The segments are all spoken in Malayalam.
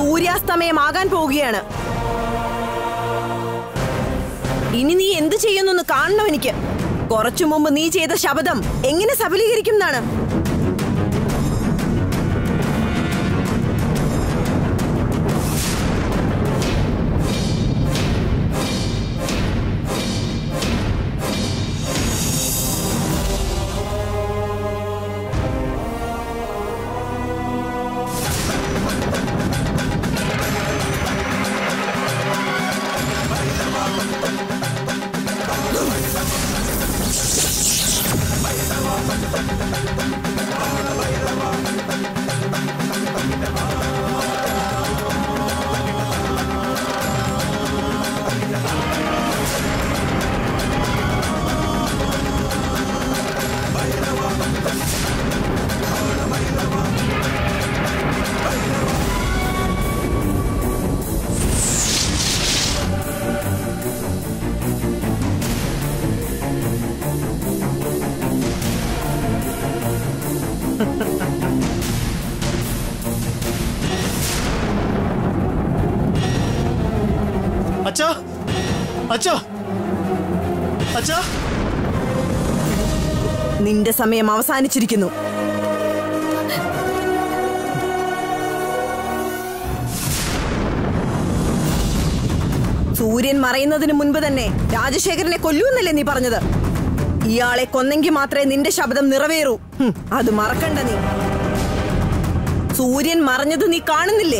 സൂര്യാസ്തമയമാകാൻ പോവുകയാണ് ഇനി നീ എന്ത് ചെയ്യുന്നൊന്ന് കാണണം എനിക്ക് കുറച്ചു മുമ്പ് നീ ചെയ്ത ശബ്ദം എങ്ങനെ സഫലീകരിക്കും എന്നാണ് അച്ഛാ അച്ഛാ അച്ഛാ നിന്റെ സമയം അവസാനിച്ചിരിക്കുന്നു സൂര്യൻ മറയുന്നതിന് മുൻപ് തന്നെ രാജശേഖരനെ കൊല്ലൂന്നല്ലേ നീ പറഞ്ഞത് ഇയാളെ കൊന്നെങ്കിൽ മാത്രമേ നിന്റെ ശബ്ദം നിറവേറൂ ഹും, അത് മറക്കണ്ട നീ സൂര്യൻ മറഞ്ഞത് നീ കാണുന്നില്ലേ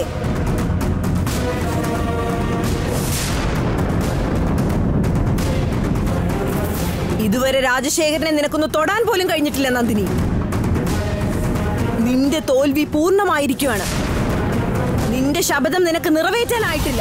ഇതുവരെ രാജശേഖരനെ നിനക്കൊന്ന് തൊടാൻ പോലും കഴിഞ്ഞിട്ടില്ല നന്ദിനി നിന്റെ തോൽവി പൂർണ്ണമായിരിക്കുവാണ് നിന്റെ ശബ്ദം നിനക്ക് നിറവേറ്റാനായിട്ടില്ല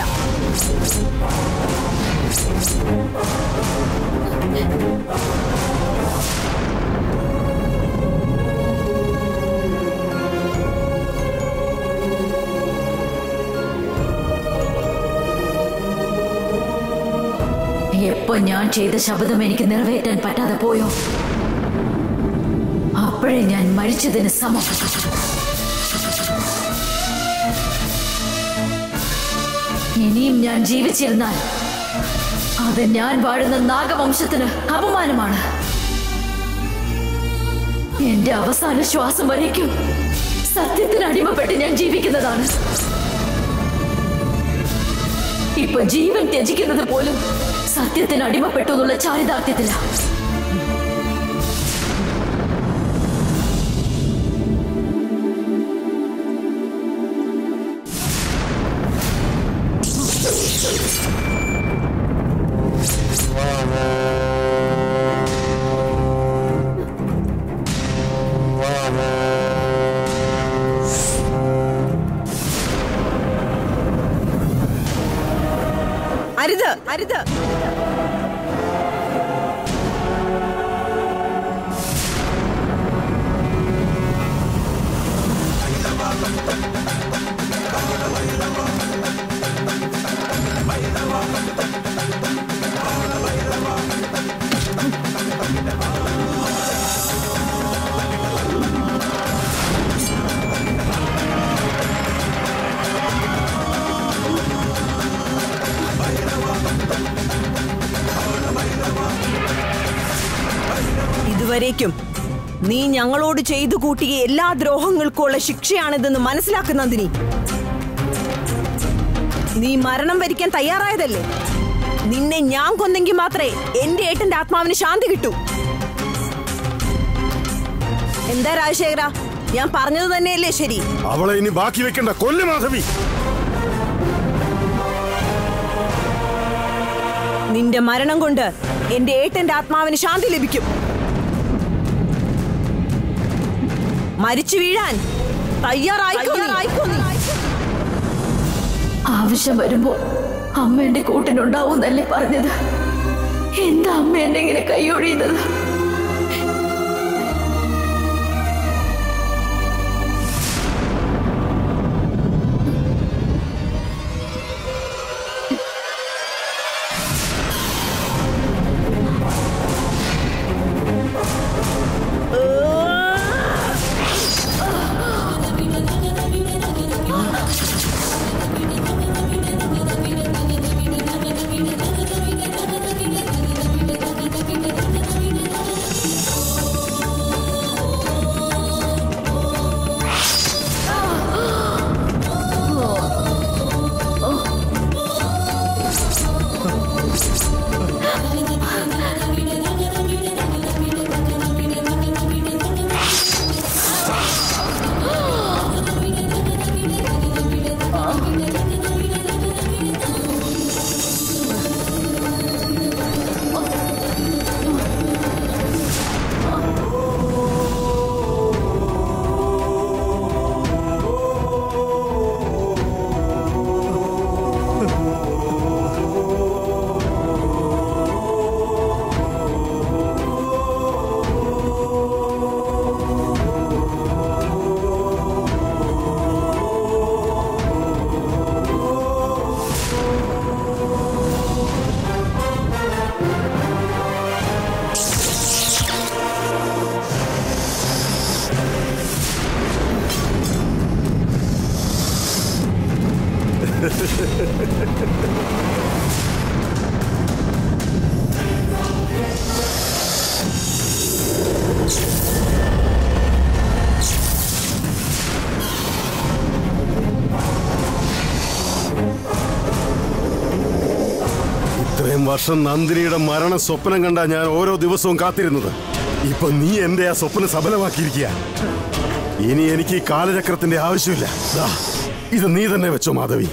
എപ്പോ ഞാൻ ചെയ്ത ശബ്ദം എനിക്ക് നിറവേറ്റാൻ പറ്റാതെ പോയോ അപ്പോഴേ ഞാൻ മരിച്ചതിന് സമം ഇനിയും ഞാൻ ജീവിച്ചിരുന്നാൽ അത് ഞാൻ വാഴുന്ന നാഗവംശത്തിന് അപമാനമാണ് എന്റെ അവസാന ശ്വാസം വരയ്ക്കും സത്യത്തിന് അടിമപ്പെട്ട് ഞാൻ ജീവിക്കുന്നതാണ് ഇപ്പൊ ജീവൻ ത്യജിക്കുന്നത് പോലും സത്യത്തിന് അടിമപ്പെട്ടു എന്നുള്ള ചാരിതാർത്ഥ്യത്തില അരുത് അരുത് ഇതുവരേക്കും നീ ഞങ്ങളോട് ചെയ്തു കൂട്ടിയ എല്ലാ ദ്രോഹങ്ങൾക്കുമുള്ള ശിക്ഷയാണിതെന്ന് മനസ്സിലാക്കുന്ന നന്ദിനി നീ മരണം വരിക്കാൻ തയ്യാറായതല്ലേ നിന്നെ ഞാൻ കൊന്നെങ്കിൽ മാത്രമേ എന്റെ ഏട്ടന്റെ ആത്മാവിന് ശാന്തി കിട്ടൂ എന്താ രാജശേഖര ഞാൻ പറഞ്ഞത് തന്നെയല്ലേ ശരി അവളെ ഇനി ബാക്കി വെക്കണ്ട കൊല്ലു മാധവി നിന്റെ മരണം കൊണ്ട് എന്റെ ഏട്ടന്റെ ആത്മാവിന് ശാന്തി ലഭിക്കും മരിച്ചു വീഴാൻ തയ്യാറായിക്കോ നീ. ആവശ്യം വരുമ്പോ അമ്മ എന്റെ കൂട്ടിനുണ്ടാവുന്നല്ലേ പറഞ്ഞത് എന്താ അമ്മ എന്നെ ഇങ്ങനെ കൈയൊഴിയുന്നത് ഇത്രയും വർഷം നന്ദിനിയുടെ മരണ സ്വപ്നം കണ്ടാ ഞാൻ ഓരോ ദിവസവും കാത്തിരുന്നത് ഇപ്പൊ നീ എന്റെ ആ സ്വപ്നം സഫലമാക്കിയിരിക്കുക ഇനി എനിക്ക് ഈ കാലചക്രത്തിന്റെ ആവശ്യമില്ല ദാ, ഇത് നീ തന്നെ വെച്ചോ മാധവി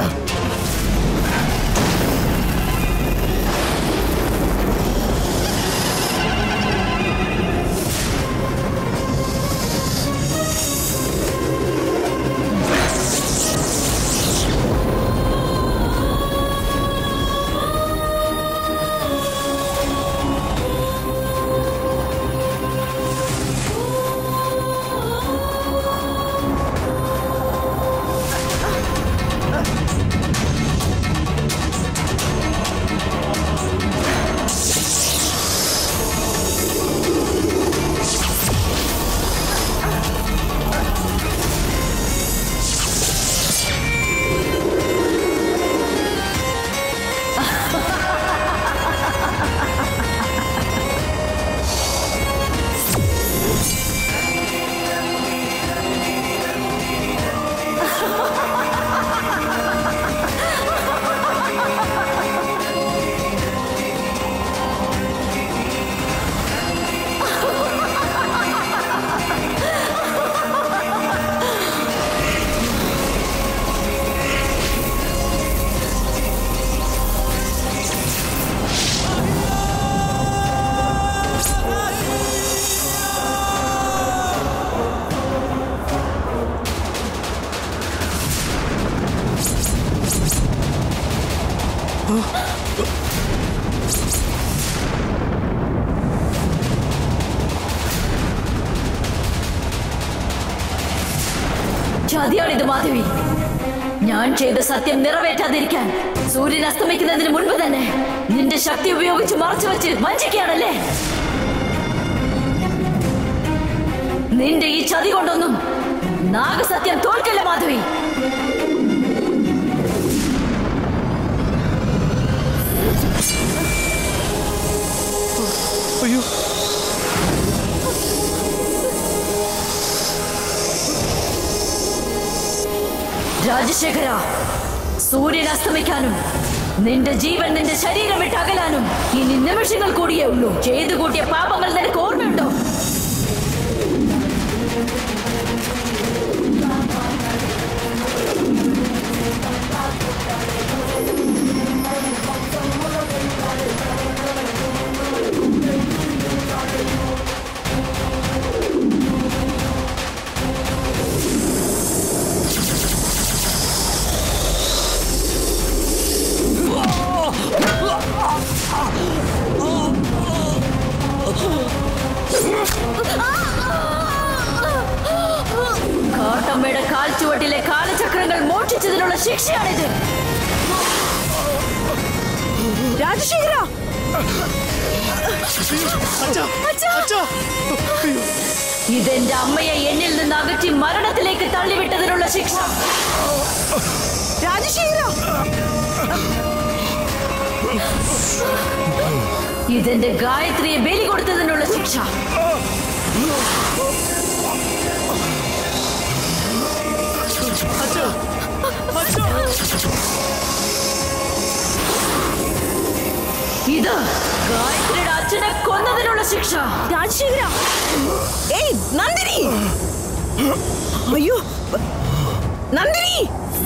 ചതിയാണിത് മാധവി ഞാൻ ചെയ്ത സത്യം നിറവേറ്റാതിരിക്കാൻ സൂര്യൻ അസ്തമിക്കുന്നതിന് മുൻപ് തന്നെ നിന്റെ ശക്തി ഉപയോഗിച്ച് മറച്ചു വെച്ച് വഞ്ചിക്കുകയാണല്ലേ നിന്റെ ഈ ചതി കൊണ്ടൊന്നും നാഗസത്യം തോൽക്കല്ല മാധവി അയ്യോ രാജശേഖര സൂര്യൻ അസ്തമിക്കാനും നിന്റെ ജീവൻ നിന്റെ ശരീരം വിട്ട് അകലാനും ഇനി നിമിഷങ്ങൾ കൂടിയേ ഉള്ളൂ ചെയ്തു കൂട്ടിയ പാപങ്ങൾ നിനക്ക് ഓർമ്മയുണ്ടോ കാട്ടമ്മയുടെ കാൽച്ചുവട്ടിലെ കാലചക്രങ്ങൾ മോഷ്ടിച്ചതിനുള്ള ശിക്ഷയാണിത് രാജശേഖര അച്ഛാ അച്ഛാ അയ്യോ ഇതെന്റെ അമ്മയെ എന്നിൽ നിന്ന് അകറ്റി മരണത്തിലേക്ക് തള്ളിവിട്ടതിനുള്ള ശിക്ഷ രാജശേഖര ഇതെന്റെ ഗായത്രിയെ ബലി കൊടുത്തതിനുള്ള ശിക്ഷ അച്ഛാ അച്ഛാ ഇത് ഗായത്രിയുടെ അച്ഛനെ കൊന്നതിനുള്ള ശിക്ഷ രാജശേഖര ഏയ് നന്ദിനി അയ്യോ നന്ദിനി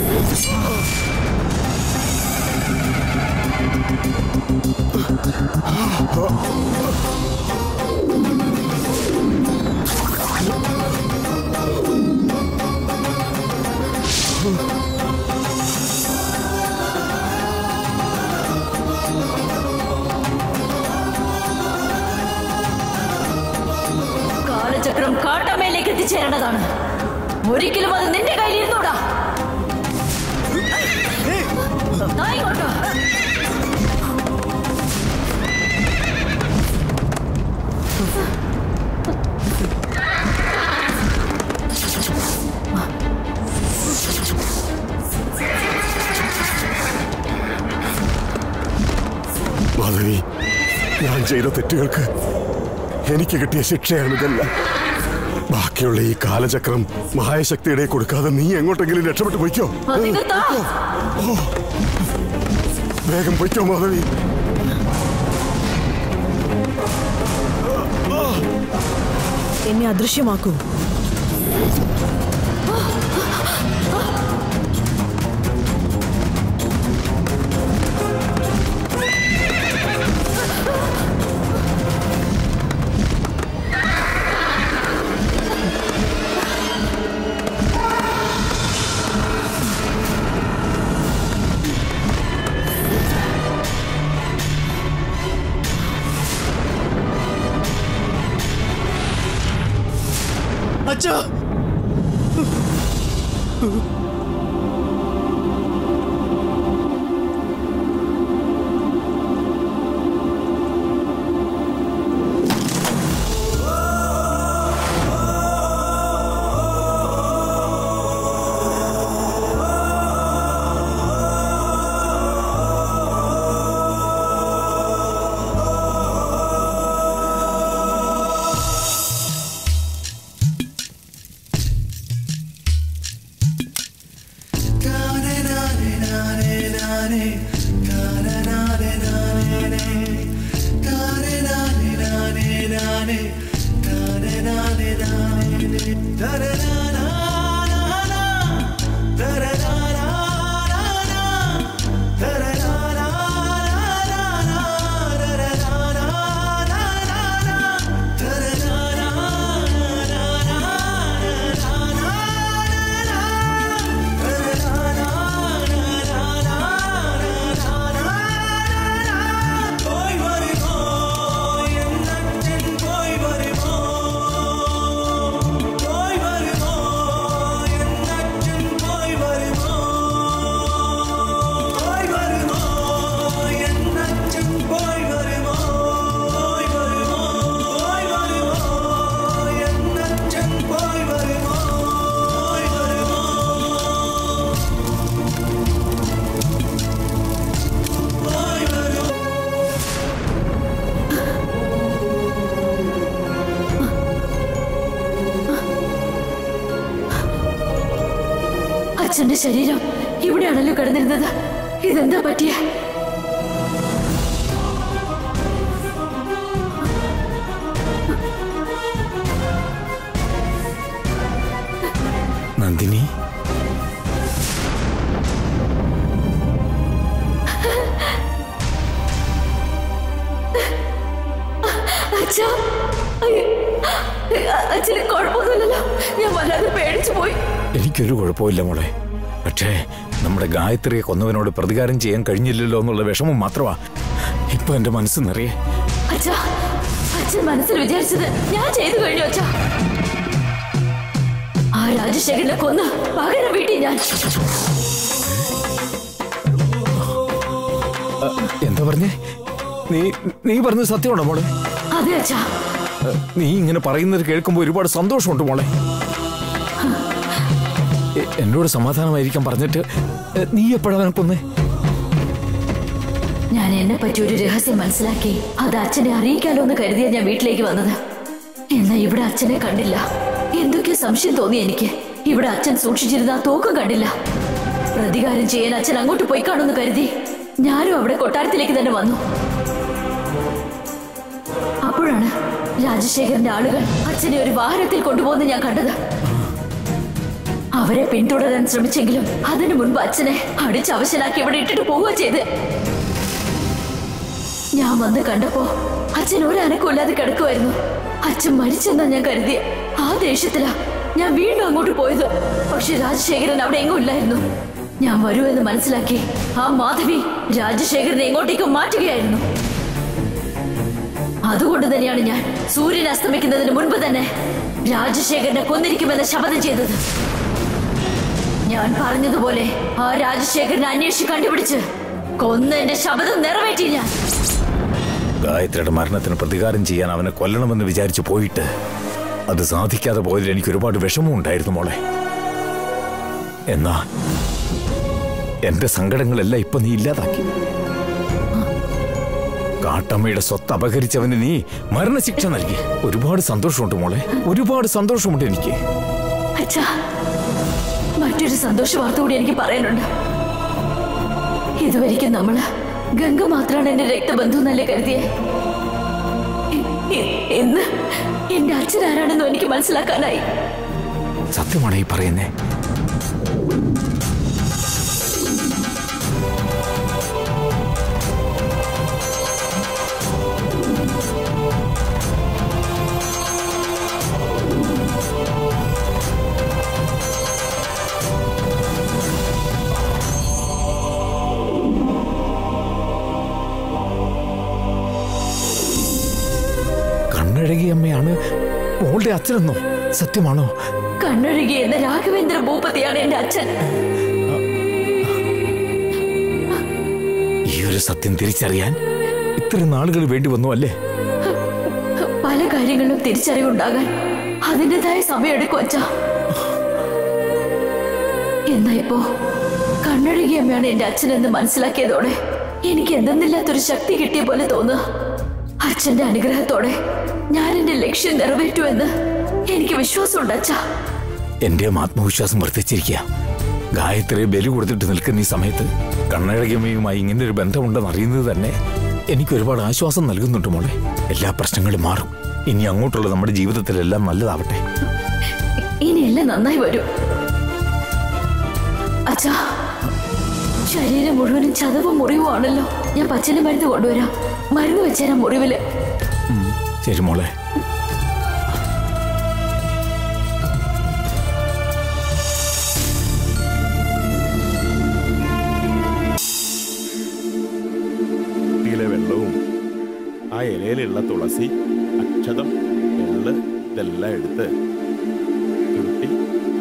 കാലചക്രം കാട്ടമ്മയിലേക്ക് എത്തിച്ചേരേണ്ടതാണ് ഒരിക്കലും അത് നിന്റെ കയ്യിൽ ഇരുന്നൂടാ ദാ ഇങ്ങോട്ട്. ചെയ്ത തെറ്റുകൾക്ക് എനിക്ക് കിട്ടിയ ശിക്ഷയാണ് ഇതെല്ലാം ബാക്കിയുള്ള ഈ കാലചക്രം മഹാശക്തിയുടെ കൊടുക്കാതെ നീ എങ്ങോട്ടെങ്കിലും രക്ഷപ്പെട്ടു പോയിക്കോ അതികത്താ വേഗം പൊയ്ക്കോ മാധവി എന്നെ അദൃശ്യമാക്കൂ അച്ഛാ അച്ഛന്റെ ശരീരം ഇവിടെയാണല്ലോ കിടന്നിരുന്നത് ഇതെന്താ പറ്റിയ നന്ദിനി അച്ഛാ അയ്യ, അച്ഛന് കുഴപ്പമൊന്നുമില്ലല്ലോ ഞാൻ വല്ലാതെ പേടിച്ചു പോയി എനിക്കൊരു കുഴപ്പമില്ല മോളെ പക്ഷേ നമ്മുടെ ഗായത്രിയെ കൊന്നവനോട് പ്രതികാരം ചെയ്യാൻ കഴിഞ്ഞില്ലല്ലോ എന്നുള്ള വിഷമം മാത്രമാ ഇപ്പൊ എന്റെ മനസ്സ് നിറയെ അച്ഛാ അച്ഛൻ മനസ്സിൽ വിചാരിച്ചത് ഞാൻ ചെയ്തു കഴിഞ്ഞു അച്ഛാ ആ രാജശേഖരനെ കൊന്ന് പകരം വീട്ടി ഞാൻ എന്താ പറഞ്ഞേ നീ നീ പറഞ്ഞത് സത്യമാണോ മോളെ അതെ അച്ഛാ നീ ഇങ്ങനെ പറയുന്നത് കേൾക്കുമ്പോൾ ഒരുപാട് സന്തോഷമുണ്ട് മോളെ എ- എന്നോട് സമാധാനമായിരിക്കാൻ പറഞ്ഞിട്ട് എ, നീ എപ്പോഴാണ് കൊന്നേ ഞാൻ എന്നെ പറ്റി ഒരു രഹസ്യം മനസ്സിലാക്കി അത് അച്ഛനെ അറിയിക്കാലോ എന്ന് കരുതിയാ ഞാൻ വീട്ടിലേക്ക് വന്നത് എന്നാ ഇവിടെ അച്ഛനെ കണ്ടില്ല എന്തൊക്കെ സംശയം തോന്നി എനിക്ക് ഇവിടെ അച്ഛൻ സൂക്ഷിച്ചിരുന്ന ആ തോക്കും കണ്ടില്ല പ്രതികാരം ചെയ്യാൻ അച്ഛൻ അങ്ങോട്ട് പോയി കാണുമെന്ന് കരുതി ഞാനും അവിടെ കൊട്ടാരത്തിലേക്ക് തന്നെ വന്നു അപ്പോഴാണ് രാജശേഖരന്റെ ആളുകൾ അച്ഛനെ ഒരു വാഹനത്തിൽ കൊണ്ടുപോകുന്ന ഞാൻ കണ്ടത് അവരെ പിന്തുടരാൻ ശ്രമിച്ചെങ്കിലും അതിനു മുൻപ് അച്ഛനെ അടിച്ച് അവശനാക്കി ഇവിടെ ഇട്ടിട്ട് പോവുക ചെയ്ത് ഞാൻ വന്ന് കണ്ടപ്പോ അച്ഛൻ ഒരു അനക്കമില്ലാതെ കിടക്കുമായിരുന്നു അച്ഛൻ മരിച്ചെന്നാ ഞാൻ കരുതിയ ആ ദേഷ്യത്തിലാ ഞാൻ വീണ്ടും അങ്ങോട്ട് പോയത് പക്ഷെ രാജശേഖരൻ അവിടെ എങ്ങും ഇല്ലായിരുന്നു ഞാൻ വരുമെന്ന് മനസ്സിലാക്കി ആ മാധവി രാജശേഖരനെ എങ്ങോട്ടേക്കും മാറ്റുകയായിരുന്നു അതുകൊണ്ട് തന്നെയാണ് ഞാൻ സൂര്യൻ അസ്തമിക്കുന്നതിന് മുൻപ് തന്നെ രാജശേഖരനെ കൊന്നിരിക്കുമെന്ന് ശപഥം ചെയ്തത് ഞാൻ പറഞ്ഞതുപോലെ ആ രാജശേഖരനെ അന്വേഷിച്ച് കണ്ടുപിടിച്ച് കൊന്ന് എന്റെ ശപഥം നിറവേറ്റി ഞാൻ ഗായത്രിയുടെ മരണത്തിന് പ്രതികാരം ചെയ്യാൻ അവനെ കൊല്ലണമെന്ന് വിചാരിച്ചു പോയിട്ട് അത് സാധിക്കാതെ പോയതിൽ എനിക്ക് ഒരുപാട് വിഷമം ഉണ്ടായിരുന്നു മോളെ എന്നാ എന്റെ സങ്കടങ്ങളെല്ലാം ഇപ്പൊ നീ ഇല്ലാതാക്കി കാട്ടമ്മയുടെ സ്വത്ത് അപഹരിച്ചവന് നീ മരണശിക്ഷ നൽകി ഒരുപാട് സന്തോഷമുണ്ട് മോളെ ഒരുപാട് സന്തോഷമുണ്ട് എനിക്ക് അച്ഛാ മറ്റൊരു സന്തോഷ വാർത്ത കൂടി എനിക്ക് പറയാനുണ്ട് ഇതുവരെയ്ക്കും നമ്മള് ഗംഗ മാത്രമാണ് എന്റെ രക്തബന്ധു എന്നല്ലേ കരുതിയേ ഇ- ഇ- ഇന്ന് എന്റെ അച്ഛൻ ആരാണെന്നും എനിക്ക് മനസ്സിലാക്കാനായി സത്യമാണ് ഈ പറയുന്നേ കണ്ണഴകി അമ്മയാണ് മോളുടെ അച്ഛനെന്നോ സത്യമാണോ കണ്ണൊഴുകി എന്ന രാഘവേന്ദ്ര ഭൂപതിയാണ് എന്റെ അച്ഛൻ ഈ ഒരു സത്യം തിരിച്ചറിയാൻ ഇത്ര നാളുകൾ വേണ്ടി വന്നു അല്ലേ പല കാര്യങ്ങളിലും തിരിച്ചറിവുണ്ടാകാൻ അതിൻ്റെതായ സമയമെടുക്കും അച്ഛാ എന്നാ ഇപ്പോ കണ്ണഴകി അമ്മയാണ് എന്റെ അച്ഛനെന്ന് മനസ്സിലാക്കിയതോടെ എനിക്ക് എന്തെന്നില്ലാത്തൊരു ശക്തി കിട്ടിയ പോലെ തോന്നുക അച്ഛന്റെ അനുഗ്രഹത്തോടെ ഞാൻ എന്റെ ലക്ഷ്യം നിറവേറ്റുമെന്ന് എനിക്ക് വിശ്വാസമുണ്ട് അച്ഛാ എന്റെ ആത്മവിശ്വാസം വർദ്ധിച്ചിരിക്കുക ഗായത്രിയെ ബലി കൊടുത്തിട്ട് നിൽക്കുന്ന ഈ സമയത്ത് കണ്ണഴകിയമ്മയുമായി ഇങ്ങനെ ഒരു ബന്ധമുണ്ടെന്ന് അറിയുന്നത് തന്നെ എനിക്ക് ഒരുപാട് ആശ്വാസം നൽകുന്നുണ്ട് മോളെ എല്ലാ പ്രശ്നങ്ങളും മാറും ഇനി അങ്ങോട്ടുള്ള നമ്മുടെ ജീവിതത്തിലെല്ലാം നല്ലതാവട്ടെ ഇനിയെല്ലാം നന്നായി വരും അച്ഛാ ശരീരം മുഴുവനും ചതവും മുറിവുമാണല്ലോ ഞാൻ പച്ചന മരുന്ന് കൊണ്ടുവരാം മരുന്ന് വെച്ചേരാം മുറിവില് ശരി മോളെ കുട്ടിയിലെ വെള്ളവും ആ ഇലയിലുള്ള തുളസി അക്ഷതം വെള്ള ഇതെല്ലാം എടുത്ത് ചുരുട്ടി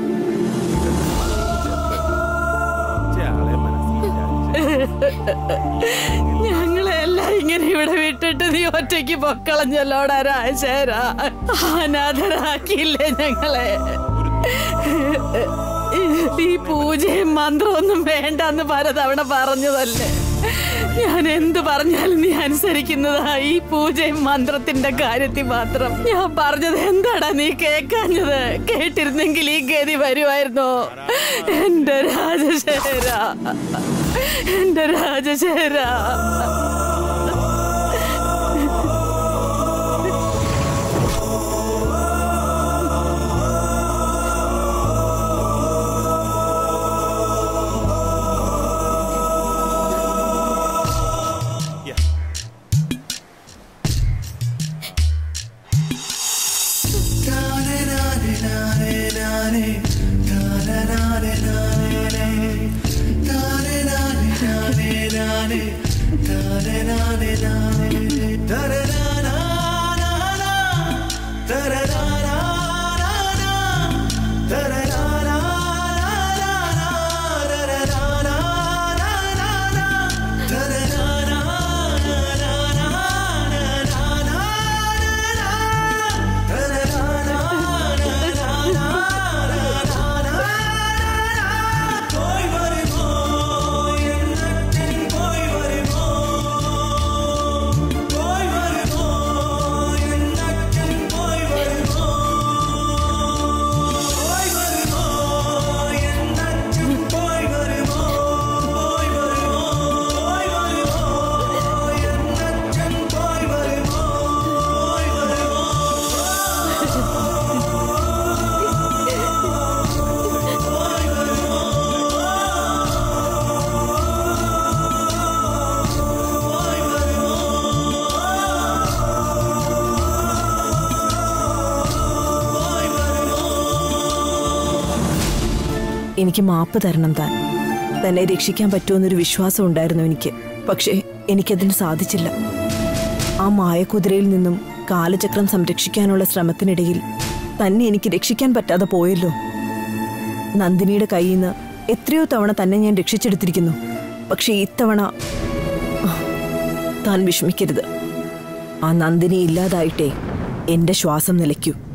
ആളെ മനസ്സിൽ വിചാരിച്ച് ഞങ്ങളെല്ലാം ഇങ്ങനെ ഇവിടെ വിട്ടിട്ട് നീ ഒറ്റയ്ക്ക് പൊക്കളഞ്ഞല്ലോടാ രാജേര അനാഥരാക്കിയില്ലേ ഞങ്ങളെ ഈ പൂജയും മന്ത്രമൊന്നും വേണ്ടെന്ന് പലതവണ പറഞ്ഞതല്ലേ ഞാൻ എന്ത് പറഞ്ഞാലും നീ അനുസരിക്കുന്നതാ ഈ പൂജയും മന്ത്രത്തിന്റെ കാര്യത്തിൽ മാത്രം ഞാൻ പറഞ്ഞത് എന്താടാ നീ കേക്കാഞ്ഞത് കേട്ടിരുന്നെങ്കിൽ ഈ ഗതി വരുമായിരുന്നോ എന്റെ രാജശേര എന്റെ രാജശേര എനിക്ക് മാപ്പ് തരണം താൻ തന്നെ രക്ഷിക്കാൻ പറ്റുമെന്നൊരു വിശ്വാസം ഉണ്ടായിരുന്നു എനിക്ക് പക്ഷേ എനിക്കതിന് സാധിച്ചില്ല ആ മായക്കുതിരയിൽ നിന്നും കാലചക്രം സംരക്ഷിക്കാനുള്ള ശ്രമത്തിനിടയിൽ തന്നെ എനിക്ക് രക്ഷിക്കാൻ പറ്റാതെ പോയല്ലോ നന്ദിനിയുടെ കയ്യിൽ നിന്ന് എത്രയോ തവണ തന്നെ ഞാൻ രക്ഷിച്ചെടുത്തിരിക്കുന്നു പക്ഷേ ഇത്തവണ ആ, താൻ വിഷമിക്കരുത് ആ നന്ദിനി ഇല്ലാതായിട്ടേ എന്റെ ശ്വാസം നിലയ്ക്കൂ